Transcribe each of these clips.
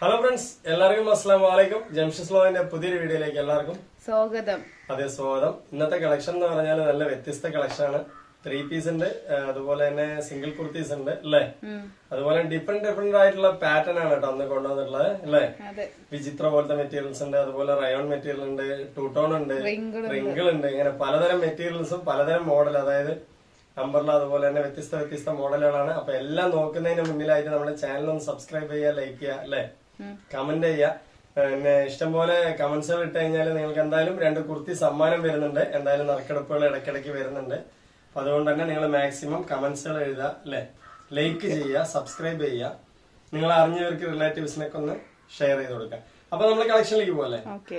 Hello friends എല്ലാവർക്കും അസ്സാം വലൈക്കും ജംഷസ് ലോവിന്റെ പുതിയൊരു വീഡിയോയിലേക്ക് എല്ലാവർക്കും സ്വാഗതം അതേ സ്വാഗതം ഇന്നത്തെ കളക്ഷൻ എന്ന് പറഞ്ഞാൽ നല്ല വ്യത്യസ്ത കളക്ഷൻ ആണ് ത്രീ പീസ് ഉണ്ട് ആ, അതുപോലെ തന്നെ സിംഗിൾ കുർത്തീസ് ഉണ്ട് അല്ലേ അതുപോലെ ഡിഫറെന്റ് ഡിഫറെന്റ് ആയിട്ടുള്ള പാറ്റേൺ ആണ് കേട്ടോ അന്ന് കൊണ്ടുവന്നിട്ടുള്ളത് അല്ലേ അതെ വിചിത്ര പോലത്തെ മെറ്റീരിയൽസ് ഉണ്ട് അതുപോലെ റയോൺ മെറ്റീരിയൽ ഉണ്ട് ടൂ ടോൺ ഉണ്ട് Wrinkle റിങ്കിൾ ഉണ്ട് ഇങ്ങനെ പലതരം മെറ്റീരിയൽസും പലതരം മോഡൽ അതായത് നമ്പറിൽ അതുപോലെ തന്നെ വ്യത്യസ്ത വ്യത്യസ്ത മോഡലുകളാണ് അപ്പൊ എല്ലാം നോക്കുന്നതിന് മുന്നിലായിട്ട് നമ്മുടെ ചാനൽ ഒന്ന് സബ്സ്ക്രൈബ് ചെയ്യുക ലൈക്ക് ചെയ്യുക അല്ലെ കമന്റ് ചെയ്യുക പിന്നെ ഇഷ്ടംപോലെ കമന്റ്സുകൾ ഇട്ട് കഴിഞ്ഞാൽ നിങ്ങൾക്ക് എന്തായാലും രണ്ട് കുർത്തി സമ്മാനം വരുന്നുണ്ട് എന്തായാലും നറുക്കെടുപ്പുകൾ ഇടയ്ക്കിടയ്ക്ക് വരുന്നുണ്ട് അപ്പൊ അതുകൊണ്ട് തന്നെ നിങ്ങൾ മാക്സിമം കമന്റ്സുകൾ എഴുതുക അല്ലെ ലൈക്ക് ചെയ്യുക സബ്സ്ക്രൈബ് ചെയ്യുക നിങ്ങൾ അറിഞ്ഞവർക്ക് റിലേറ്റീവ്സിനൊക്കെ ഒന്ന് ഷെയർ ചെയ്ത് കൊടുക്കുക അപ്പൊ നമ്മൾ കളക്ഷനിലേക്ക് പോലെ ഓക്കെ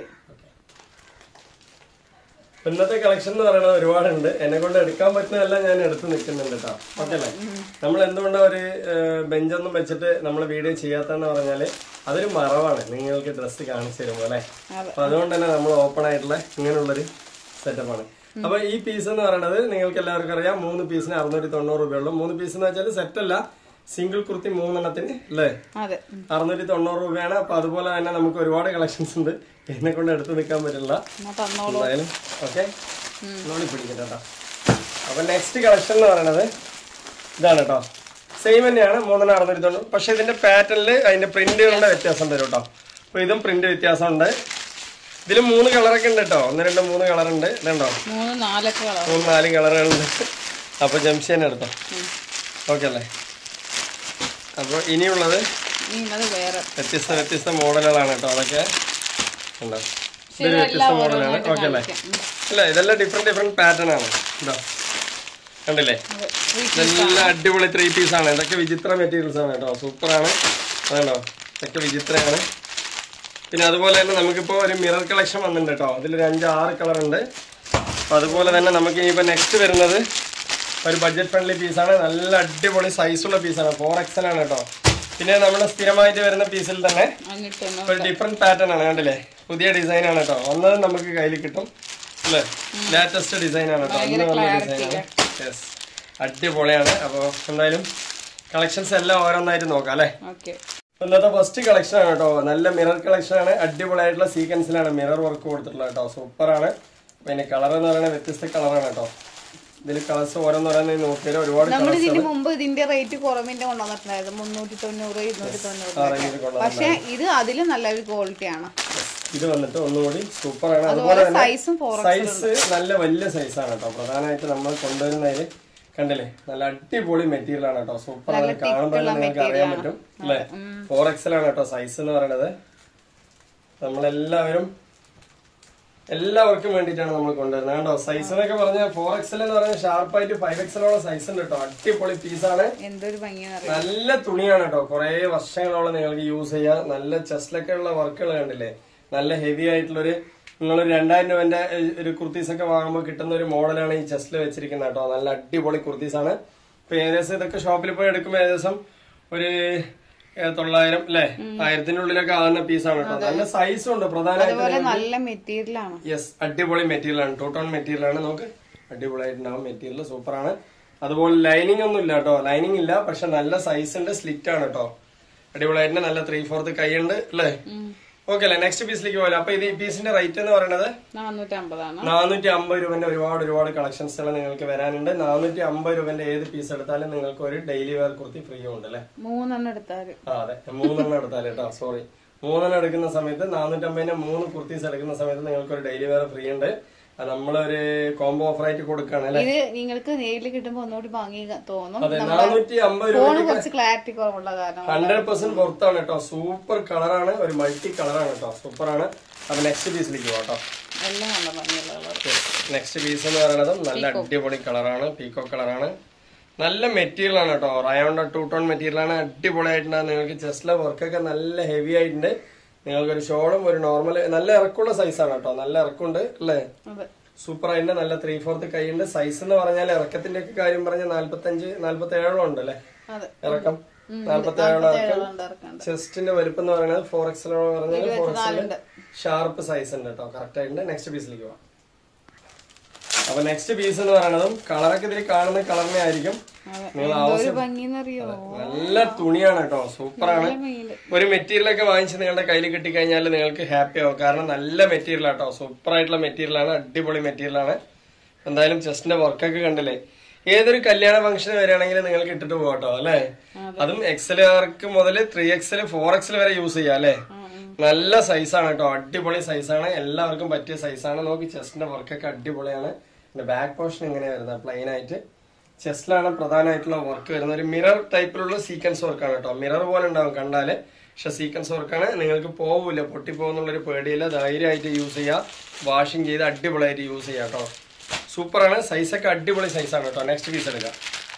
ഇന്നത്തെ കളക്ഷൻ എന്ന് പറയുന്നത് ഒരുപാടുണ്ട് എന്നെ കൊണ്ട് എടുക്കാൻ പറ്റുന്നതെല്ലാം ഞാൻ എടുത്ത് നിൽക്കുന്നുണ്ട് കേട്ടോ ഓക്കെ അല്ലേ നമ്മൾ എന്തുകൊണ്ടാ ഒരു ബെഞ്ചൊന്നും വെച്ചിട്ട് നമ്മൾ വീഡിയോ ചെയ്യാത്തെന്ന് പറഞ്ഞാല് അതൊരു മറവാണ് നിങ്ങൾക്ക് ഡ്രസ്സ് കാണിച്ചു തരുമ്പോൾ അല്ലെ അതെ. അപ്പൊ അതുകൊണ്ട് തന്നെ നമ്മൾ ഓപ്പൺ ആയിട്ടുള്ള ഇങ്ങനെയുള്ളൊരു സെറ്റപ്പാണ് അപ്പൊ ഈ പീസ് എന്ന് പറയുന്നത് നിങ്ങൾക്ക് എല്ലാവർക്കും അറിയാം മൂന്ന് പീസിന് അറുന്നൂറ്റി തൊണ്ണൂറ് രൂപയുള്ളൂ മൂന്ന് പീസ് എന്ന് വെച്ചാൽ സെറ്റ് അല്ല സിംഗിൾ കുർത്തി മൂന്നെണ്ണത്തിന് അല്ലേ അതെ അറുന്നൂറ്റി തൊണ്ണൂറ് രൂപയാണ് അപ്പൊ അതുപോലെ തന്നെ നമുക്ക് ഒരുപാട് കളക്ഷൻസ് ഉണ്ട് എന്നെ കൊണ്ട് എടുത്ത് നിൽക്കാൻ പറ്റില്ല എന്നാ തന്നോളൂ എന്തായാലും ഓക്കെ നോടി പിടിക്കട്ടെ കേട്ടോ അപ്പൊ നെക്സ്റ്റ് കളക്ഷൻ എന്ന് പറയുന്നത് ഇതാണ് കേട്ടോ സെയിം തന്നെയാണ് മൂന്നെണ്ണം അറുന്നൂറ്റി തൊണ്ണൂറ് പക്ഷെ ഇതിന്റെ പാറ്റേണിൽ അതിന്റെ പ്രിന്റുകളുടെ വ്യത്യാസം വരും കേട്ടോ അപ്പൊ ഇതും പ്രിന്റ് വ്യത്യാസമുണ്ട് ഇതിൽ മൂന്ന് കളറൊക്കെ ഉണ്ട് കേട്ടോ ഒന്ന് രണ്ട് മൂന്ന് കളർ ഉണ്ട് ഇതുണ്ടോ മൂന്ന് നാലൊക്കെ കളർ മൂന്ന് നാല് കളറുകളുണ്ട് അപ്പൊ ജംഷൻ എടുത്തോ ഓക്കെ അല്ലേ അപ്പോൾ ഇനിയുള്ളത് അത് വേറെ വ്യത്യസ്ത വ്യത്യസ്ത മോഡലുകളാണ് കേട്ടോ അതൊക്കെ ഉണ്ടോ ഇതൊരു വ്യത്യസ്ത മോഡലാണ് ഓക്കെ അല്ലേ അല്ല ഇതെല്ലാം ഡിഫറെന്റ് ഡിഫറെന്റ് പാറ്റേൺ ആണ് ഇതോ കണ്ടില്ലേ അതെ. Three ഇതെല്ലാം അടിപൊളി ത്രീ പീസ് ആണ് ഇതൊക്കെ വിചിത്ര മെറ്റീരിയൽസ് ആണ് കേട്ടോ സൂപ്പർ ആണ് അതുണ്ടോ ഇതൊക്കെ വിചിത്രയാണ് പിന്നെ അതുപോലെ തന്നെ നമുക്കിപ്പോ ഒരു മിറർ കളക്ഷൻ വന്നിട്ടുണ്ട് കേട്ടോ അതിലൊരു അഞ്ച് ആറ് കളർ ഉണ്ട് അപ്പൊ അതുപോലെ തന്നെ നമുക്ക് ഇനിയിപ്പോ നെക്സ്റ്റ് വരുന്നത് ഒരു ബഡ്ജറ്റ് ഫ്രണ്ട്ലി പീസാണ് നല്ല അടിപൊളി സൈസുള്ള പീസാണ് ഫോർ എക്സൽ ആണ് കേട്ടോ പിന്നെ നമ്മൾ സ്ഥിരമായിട്ട് വരുന്ന പീസിൽ തന്നെ അഞ്ഞൂറ്റൊന്ന് ഒരു ഡിഫറെന്റ് പാറ്റേൺ ആണ് കണ്ടില്ലേ പുതിയ ഡിസൈൻ ആണ് കേട്ടോ വന്നത് നമുക്ക് കയ്യിൽ കിട്ടും അല്ലേ ലേറ്റസ്റ്റ് ഡിസൈൻ ആണ് കേട്ടോ അന്ന് വന്ന ഡിസൈൻ ആണ് യെസ് അടിപൊളിയാണ് അപ്പോൾ എന്തായാലും കളക്ഷൻസ് എല്ലാം ഓരോന്നായിട്ട് നോക്കാം അല്ലേ ഓക്കെ ഇന്നത്തെ ഫസ്റ്റ് കളക്ഷൻ ആണ് കേട്ടോ നല്ല മിറർ കളക്ഷൻ ആണ് അടിപൊളിയായിട്ടുള്ള സീക്വൻസിലാണ് മിറർ വർക്ക് കൊടുത്തിട്ടുള്ളത് കേട്ടോ സൂപ്പർ ആണ് പിന്നെ കളർ എന്ന് പറയുന്നത് വ്യത്യസ്ത കളറാണ് കേട്ടോ ഇതിൽ കളേഴ്സ് ഓരോന്നോരോന്ന് നോക്കിയാൽ ഒരുപാട് നമ്മൾ കളേഴ്സ് ഇതിന് മുമ്പ് ഇതിന്റെ റേറ്റ് കുറവിന്റെ കൊണ്ടുവന്നിട്ടുണ്ടായിരുന്നു മുന്നൂറ്റി തൊണ്ണൂറ് ഇരുന്നൂറ്റി തൊണ്ണൂറ് റേഞ്ചിൽ കൊണ്ടുവന്നത് പക്ഷെ ഇത് അതിലും നല്ലൊരു ക്വാളിറ്റി ആണ് ഇത് വന്നിട്ട് ഒന്നുകൂടി സൂപ്പർ ആണ് അതുപോലെ അതുപോലെ തന്നെ സൈസും ഫോർ സൈസ് നല്ല വലിയ സൈസാണ് കേട്ടോ പ്രധാനമായിട്ട് നമ്മൾ കൊണ്ടുവരുന്നതിൽ കണ്ടില്ലേ നല്ല അടിപൊളി മെറ്റീരിയൽ ആണ് കേട്ടോ സൂപ്പർ ആണ് കാണുമ്പോൾ തന്നെ നിങ്ങൾക്ക് അറിയാൻ പറ്റും അല്ലേ ഫോർ എക്സൽ ആണ് കേട്ടോ സൈസ് എന്ന് പറയുന്നത് നമ്മളെല്ലാവരും എല്ലാവർക്കും വേണ്ടിയിട്ടാണ് നമ്മൾ കൊണ്ടുവരുന്നത് കേട്ടോ സൈസ് എന്നൊക്കെ പറഞ്ഞാൽ ഫോർ എക്സൽ എന്ന് പറഞ്ഞാൽ ഷാർപ്പായിട്ട് ഫൈവ് എക്സലോളം സൈസ് ഉണ്ട് കേട്ടോ അടിപൊളി പീസാണ് എന്തൊരു ഭംഗിയെന്ന് അറിയാം നല്ല തുണിയാണ് കേട്ടോ കുറെ വർഷങ്ങളോളം നിങ്ങൾക്ക് യൂസ് ചെയ്യാം നല്ല ചെസ്റ്റിലൊക്കെ ഉള്ള വർക്കുകൾ കണ്ടില്ലേ നല്ല ഹെവി ആയിട്ടുള്ളൊരു നിങ്ങൾ രണ്ടായിരം രൂപന്റെ ഏഹ്, ഒരു കുർത്തീസ് ഒക്കെ വാങ്ങുമ്പോൾ കിട്ടുന്ന ഒരു മോഡലാണ് ഈ ചെസ്റ്റിൽ വെച്ചിരിക്കുന്നത് കേട്ടോ നല്ല അടിപൊളി കുർത്തീസ് ആണ് ഇപ്പൊ ഏകദേശം ഇതൊക്കെ ഷോപ്പിൽ പോയി എടുക്കുമ്പോൾ ഏകദേശം ഒരു ഏഹ്, തൊള്ളായിരം അല്ലെ ആയിരത്തിന്റെ ഉള്ളിലൊക്കെ ആകുന്ന പീസാണ് കേട്ടോ നല്ല സൈസും ഉണ്ട് പ്രധാനമായിട്ടും അതുപോലെ നല്ല മെറ്റീരിയൽ ആണ് യെസ് അടിപൊളി മെറ്റീരിയൽ ആണ് ടൂ ടോൺ മെറ്റീരിയൽ ആണ് നമുക്ക് അടിപൊളിയായിട്ടുണ്ടാവും മെറ്റീരിയൽ സൂപ്പർ ആണ് അതുപോലെ ലൈനിങ് ഒന്നും ഇല്ല കേട്ടോ ലൈനിങ് ഇല്ല പക്ഷെ നല്ല സൈസിന്റെ സ്ലിറ്റ് ആണ് കേട്ടോ അടിപൊളിയായിട്ട് നല്ല ത്രീ ഫോർത്ത് കൈയുണ്ട് അല്ലേ ഓക്കെ അല്ലേ നെക്സ്റ്റ് പീസിലേക്ക് പോലെ അപ്പൊ ഇത് ഈ പീസിന്റെ റേറ്റ് എന്ന് പറയുന്നത് നാനൂറ്റി അമ്പതാണ് നാനൂറ്റി അമ്പത് രൂപന്റെ ഒരുപാട് ഒരുപാട് കളക്ഷൻസുകൾ നിങ്ങൾക്ക് വരാനുണ്ട് നാനൂറ്റി അമ്പത് രൂപന്റെ ഏത് പീസ് എടുത്താലും നിങ്ങൾക്ക് ഒരു ഡെയിലി വെയർ കുർത്തി ഫ്രീ ഉണ്ട് അല്ലേ മൂന്നെണ്ണം എടുത്താല് ആ അതെ മൂന്നെണ്ണം എടുത്താൽ കേട്ടോ സോറി മൂന്നെണ്ണം എടുക്കുന്ന സമയത്ത് നാനൂറ്റമ്പതിന് മൂന്ന് കുർത്തീസ് എടുക്കുന്ന സമയത്ത് നിങ്ങൾക്ക് ഒരു ഡെയിലി വെയർ ഫ്രീ ഉണ്ട് അത് നമ്മളൊരു കോംബോ ഓഫർ ആയിട്ട് കൊടുക്കുകയാണ് അല്ലെ ഇത് നിങ്ങൾക്ക് നേരിൽ കിട്ടുമ്പോ ഒന്നുകൂടി ഭംഗി തോന്നും അതെ നാനൂറ്റി അമ്പത് രൂപ ഫോണ് കുറച്ച് ക്ലാരിറ്റി കുറവുള്ള കാരണം ഹൺഡ്രഡ് പെർസെന്റ് പുറത്താണ് കേട്ടോ സൂപ്പർ കളറാണ് ഒരു മൾട്ടി കളറാണ് കേട്ടോ സൂപ്പർ ആണ് അപ്പൊ നെക്സ്റ്റ് പീസിലേക്ക് പോകാം കേട്ടോ എല്ലാം നല്ല ഭംഗിയുള്ള കളർ നെക്സ്റ്റ് പീസ് എന്ന് പറയുന്നത് നല്ല അടിപൊളി കളറാണ് പീക്കോ കളറാണ് നല്ല മെറ്റീരിയൽ ആണ് കേട്ടോ റയോണ്ട ടൂ ടോൺ മെറ്റീരിയൽ ആണ് അടിപൊളിയായിട്ടുണ്ട് നിങ്ങൾക്ക് ചെസ്റ്റിലെ വർക്കൊക്കെ നല്ല ഹെവി ആയിട്ടുണ്ട് നിങ്ങൾക്ക് ഒരു ഷോളും ഒരു നോർമൽ നല്ല ഇറക്കമുള്ള സൈസാണ് കേട്ടോ നല്ല ഇറക്കമുണ്ട് അല്ലേ അതെ സൂപ്പർ ആയിട്ട് നല്ല ത്രീ ഫോർത്ത് കൈയുണ്ട് സൈസ് എന്ന് പറഞ്ഞാൽ ഇറക്കത്തിന്റെ ഒക്കെ കാര്യം പറഞ്ഞാൽ നാല്പത്തഞ്ച് നാല്പത്തി ഏഴോളം ഉണ്ട് അല്ലേ അതെ ഇറക്കം നാല്പത്തി ഏഴോളം ഇറക്കം ഉണ്ട് ഇറക്കണ്ട് ചെസ്റ്റിന്റെ വലുപ്പം എന്ന് പറയുന്നത് ഫോർ എക്സൽ പറഞ്ഞാൽ ഫോർ എക്സൽ നാലുണ്ട്. ഷാർപ്പ് സൈസ് ഉണ്ട് കേട്ടോ കറക്റ്റ് ആയിട്ട് നെക്സ്റ്റ് പീസിലേക്ക് പോവാം അപ്പൊ നെക്സ്റ്റ് പീസ് എന്ന് പറയുന്നതും കളറൊക്കെ ഇതിൽ കാണുന്ന കളറിനെ ആയിരിക്കും അതെ നിങ്ങൾ എന്തൊരു ഭംഗിന്നറിയോ നല്ല തുണിയാണ് കേട്ടോ സൂപ്പറാണ് ഭംഗിയുണ്ട് ഒരു മെറ്റീരിയൽ ഒക്കെ വാങ്ങിച്ച് നിങ്ങളുടെ കയ്യിൽ കിട്ടിക്കഴിഞ്ഞാൽ നിങ്ങൾക്ക് ഹാപ്പി ആവും കാരണം നല്ല മെറ്റീരിയൽ ആട്ടോ സൂപ്പർ ആയിട്ടുള്ള മെറ്റീരിയൽ ആണ് അടിപൊളി മെറ്റീരിയൽ ആണ് എന്തായാലും ചെസ്റ്റിന്റെ വർക്കൊക്കെ കണ്ടില്ലേ ഏതൊരു കല്യാണ ഫംഗ്ഷന് വരികയാണെങ്കിൽ നിങ്ങൾക്ക് ഇട്ടിട്ട് പോകട്ടോ അല്ലേ അതും എക്സൽ ആർക്ക് മുതൽ ത്രീ എക്സൽ ഫോർ എക്സൽ വരെ യൂസ് ചെയ്യാം അല്ലേ നല്ല സൈസാണ് കേട്ടോ അടിപൊളി സൈസാണ് എല്ലാവർക്കും പറ്റിയ സൈസാണ് നോക്കി ചെസ്റ്റിന്റെ വർക്കൊക്കെ അടിപൊളിയാണ് പിന്നെ ബാക്ക് പോർഷൻ ഇങ്ങനെ വരുന്നത് പ്ലെയിൻ ആയിട്ട് ചെസ്റ്റിലാണ് പ്രധാനമായിട്ടുള്ള വർക്ക് വരുന്നത് ഒരു മിറർ ടൈപ്പിലുള്ള സീക്വൻസ് വർക്കാണ് കേട്ടോ മിറർ പോലെ ഉണ്ടാവും കണ്ടാല് പക്ഷെ സീക്വൻസ് വർക്കാണ് നിങ്ങൾക്ക് പോവില്ല പൊട്ടിപ്പോകുന്നുള്ളൊരു പേടിയില്ല ധൈര്യമായിട്ട് യൂസ് ചെയ്യുക വാഷിംഗ് ചെയ്ത് അടിപൊളിയായിട്ട് യൂസ് ചെയ്യാം കേട്ടോ സൂപ്പറാണ് സൈസൊക്കെ അടിപൊളി സൈസാണ് കേട്ടോ നെക്സ്റ്റ് പീസ് എടുക്കാം